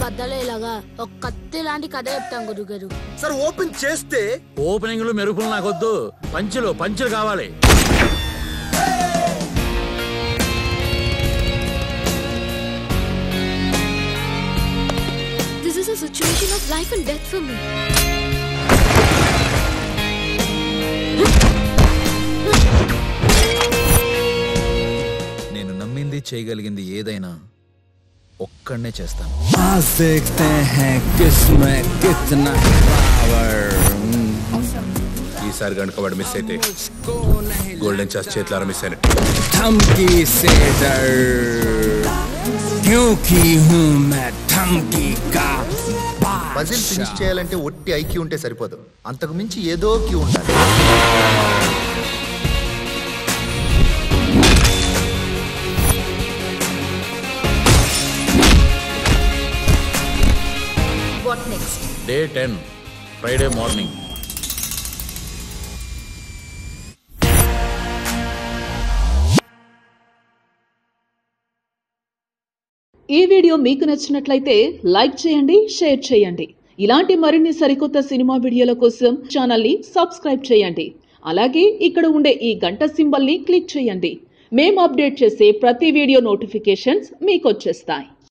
బద్దలేలాగా ఒక కత్తి లాంటి కథ చెప్తాం గురుగారు సార్ ఓపెన్ చేస్తే ఓపెనింగ్లు మెరుపులు నాకొద్దు పంచులు పంచులు కావాలి This is a situation of life and death for me. నేను నమ్మింది చేయగలిగింది ఏదైనా ఒక్కడనే చేస్తాను आज देखते हैं किसमें कितना पावर ఈసారి కనుక వాడు మిస్ అయితే గోల్డెన్ చాస్ చేతులారా మిస్ అయినట్టు धमकी से डर क्योंकि हूँ मैं धमकी का పజిల్ ఫినిష్ చేయాలంటే ఒట్టి ఐక్యూ ఉంటే సరిపోదు అంతకు మించి ఏదో క్యూ ఉండాలి what next day ten Friday morning ఈ వీడియో మీకు నచ్చినట్లయితే లైక్ చేయండి షేర్ చేయండి ఇలాంటి మరిన్ని సరికొత్త సినిమా వీడియోల కోసం ఛానల్ని సబ్స్క్రైబ్ చేయండి అలాగే ఇక్కడ ఉండే ఈ గంట సింబల్ని క్లిక్ చేయండి మేము అప్డేట్ చేసే ప్రతి వీడియో నోటిఫికేషన్స్ మీకు వచ్చేస్తాయి